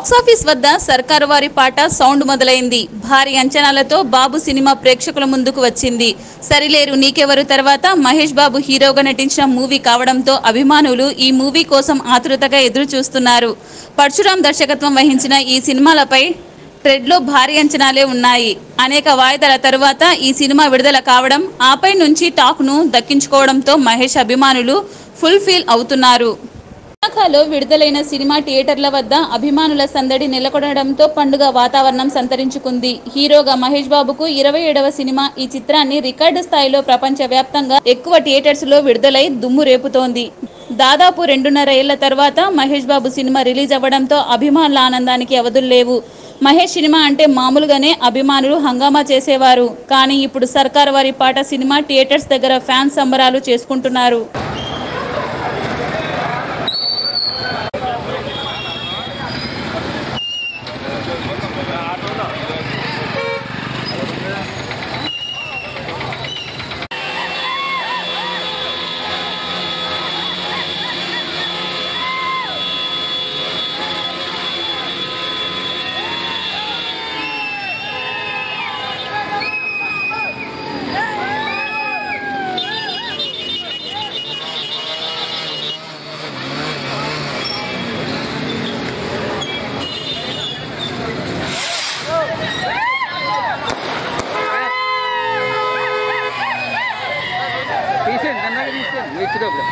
Box office వద్ద సర్కారు వారి పాట సౌండ్ మొదలైంది భారీ అంచనాలతో బాబు సినిమా ప్రేక్షకుల ముందుకు వచ్చింది సరిలేరు నీకెవరు తర్వాత మహేష్ బాబు హీరోగా నటించిన మూవీ కావడంతో అభిమానులు ఈ మూవీ కోసం ఆతృతగా ఎదురు చూస్తున్నారు పరశురాం దర్శకత్వం వహించిన ఈ సినిమాలపై ట్రెడ్లో భారీ అంచనాలే ఉన్నాయి అనేక వాయిదాల తరువాత ఈ సినిమా విడుదల కావడం ఆపై నుంచి టాక్ను దక్కించుకోవడంతో మహేష్ అభిమానులు ఫుల్ ఫీల్ అవుతున్నారు విశాఖలో విడుదలైన సినిమా థియేటర్ల వద్ద అభిమానుల సందడి నెలకొనడంతో పండుగ వాతావరణం సంతరించుకుంది హీరోగా మహేష్ బాబుకు ఇరవై ఏడవ సినిమా ఈ చిత్రాన్ని రికార్డు స్థాయిలో ప్రపంచవ్యాప్తంగా ఎక్కువ థియేటర్స్ లో విడుదలై దుమ్ము రేపుతోంది దాదాపు రెండున్నర ఏళ్ల తర్వాత మహేష్ బాబు సినిమా రిలీజ్ అవ్వడంతో అభిమానుల ఆనందానికి అవధులు లేవు మహేష్ సినిమా అంటే మామూలుగానే అభిమానులు హంగామా చేసేవారు కానీ ఇప్పుడు సర్కార్ వారి పాట సినిమా థియేటర్స్ దగ్గర ఫ్యాన్స్ సంబరాలు చేసుకుంటున్నారు తీసేయండి నన్నగా తీసేయండి మీరు ఇచ్చేటప్పుడు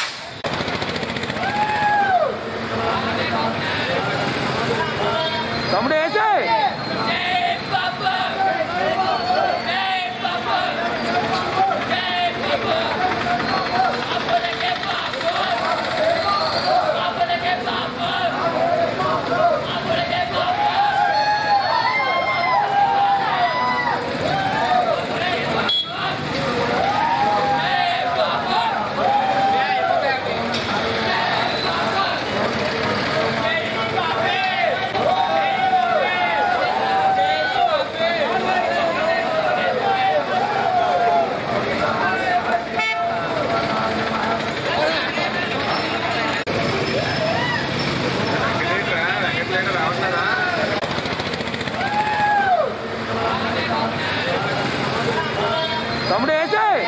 తమ్ముడు వేసాయి తమ్ముడు వేసాయి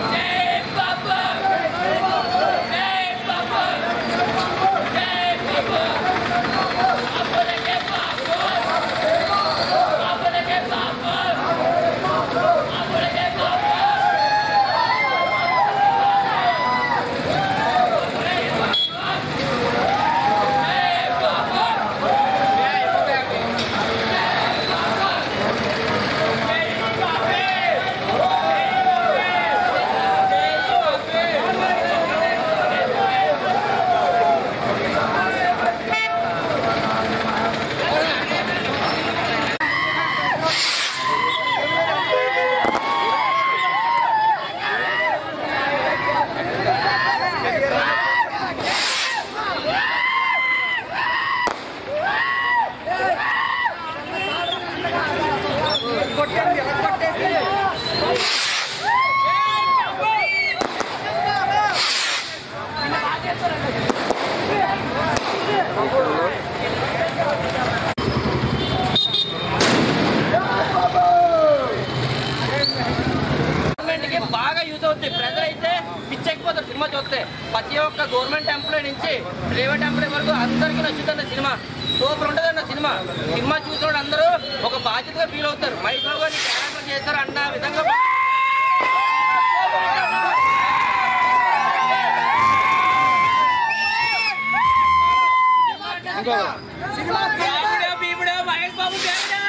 గవర్నమెంట్ కి బాగా యూజ్ అవుతుంది ప్రజలైతే పిచ్చెక్కిపోతారు సినిమా చూస్తే ప్రతి ఒక్క గవర్నమెంట్ ఎంప్లాయ్ నుంచి ప్రైవేట్ ఎంప్లాయ్ వరకు అందరికీ నచ్చుతుంది సినిమా సూపర్ ఉంటుంది అన్న సినిమా సినిమా చూసిన అందరూ ఒక బాధ్యతగా ఫీల్ అవుతారు మహేష్ బాబు గారిని క్యారెక్టర్ చేస్తారు అన్న విధంగా ఇంకో భీముడు, భీముడు, మహేష్ బాబు దేవుడే.